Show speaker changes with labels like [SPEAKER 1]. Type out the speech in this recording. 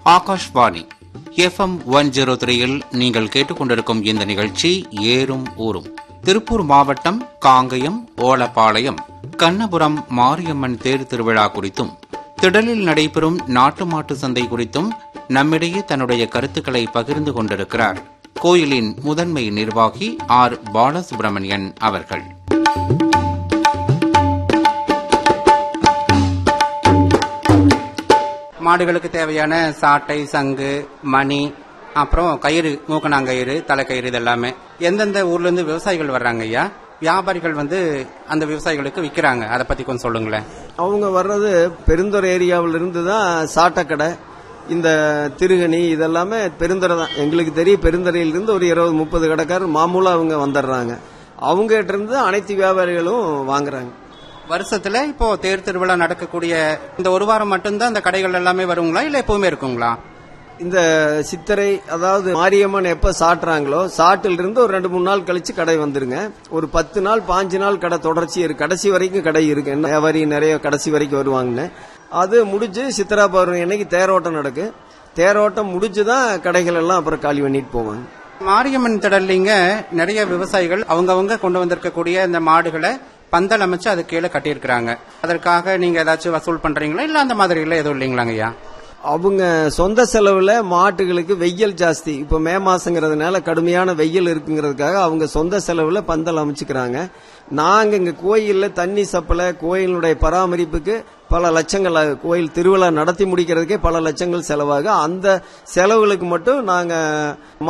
[SPEAKER 1] Akashvani FM one zero த்ரீயில் நீங்கள் கேட்டுக்கொண்டிருக்கும் இந்த நிகழ்ச்சி ஏறும் ஊரும் திருப்பூர் மாவட்டம் காங்கயம் ஓலப்பாளையம் கண்ணபுரம் மாரியம்மன் தேர் திருவிழா குறித்தும் திடலில் நடைபெறும் நாட்டு மாட்டு சந்தை குறித்தும் நம்மிடையே தன்னுடைய கருத்துக்களை பகிர்ந்து கொண்டிருக்கிறார் கோயிலின் முதன்மை நிர்வாகி ஆர் பாலசுப்ரமணியன் அவர்கள் மாடுகளுக்கு தேவையான சாட்டை சங்கு மணி அப்புறம் கயிறு மூக்கணாங்கயிறு தலைக்கயிறு இதெல்லாமே எந்தெந்த ஊர்ல இருந்து விவசாயிகள் வர்றாங்க ஐயா வியாபாரிகள் வந்து அந்த விவசாயிகளுக்கு விற்கிறாங்க அதை பத்தி கொஞ்சம் சொல்லுங்களேன்
[SPEAKER 2] அவங்க வர்றது பெருந்துறை ஏரியாவில் இருந்து தான் சாட்டக்கடை இந்த திருகணி இதெல்லாமே பெருந்துறை தான் எங்களுக்கு தெரியும் பெருந்துறையிலிருந்து ஒரு இருபது முப்பது கடைக்காரர் மாமூலா அவங்க வந்துடுறாங்க அவங்க கிட்ட இருந்து அனைத்து வியாபாரிகளும் வாங்குறாங்க
[SPEAKER 1] வருஷத்துல இப்போ தேர் திருவிழா நடக்கக்கூடிய இந்த ஒரு வாரம் மட்டும்தான் இந்த கடைகள் எல்லாமே வருங்களா இல்ல எப்பவுமே இருக்குங்களா
[SPEAKER 2] இந்த சித்திரை அதாவது மாரியம்மன் எப்ப சாட்டுறாங்களோ சாட்டில் இருந்து ஒரு ரெண்டு மூணு நாள் கழிச்சு கடை வந்துருங்க ஒரு பத்து நாள் பாஞ்சு நாள் கடை தொடர்ச்சி இருக்கு கடைசி வரைக்கும் கடை இருக்கு என்ன வியாபாரி நிறைய கடைசி வரைக்கும் வருவாங்கன்னு அது முடிஞ்சு சித்திரா பௌர்ணமி அன்னைக்கு தேரோட்டம் நடக்கு தேரோட்டம் முடிஞ்சுதான் கடைகள் எல்லாம் அப்புறம் காலி பண்ணிட்டு போவாங்க
[SPEAKER 1] மாரியம்மன் திடல்லிங்க நிறைய விவசாயிகள் அவங்கவங்க கொண்டு வந்திருக்கக்கூடிய இந்த மாடுகளை பந்தல் அமைச்சு அது கீழே கட்டியிருக்கிறாங்க அதற்காக நீங்க ஏதாச்சும் வசூல் பண்றீங்களா இல்ல அந்த மாதிரி எல்லாம் எதுவும் இல்லைங்களாங்க ஐயா
[SPEAKER 2] அவங்க சொந்த செலவுல மாட்டுகளுக்கு வெயில் ஜாஸ்தி இப்ப மே மாசங்கிறதுனால கடுமையான வெயில் இருக்குங்கிறதுக்காக அவங்க சொந்த செலவுல பந்தல் அமைச்சுக்கிறாங்க நாங்க இங்க கோயில்ல தண்ணி சப்பலை கோயிலுடைய பராமரிப்புக்கு பல லட்சங்கள் ஆகும். கோயில் திருவிழா நடத்தி முடிக்கிறதுக்கே பல லட்சங்கள் செலவாகும் அந்த செலவுகளுக்கு மட்டும் நாங்க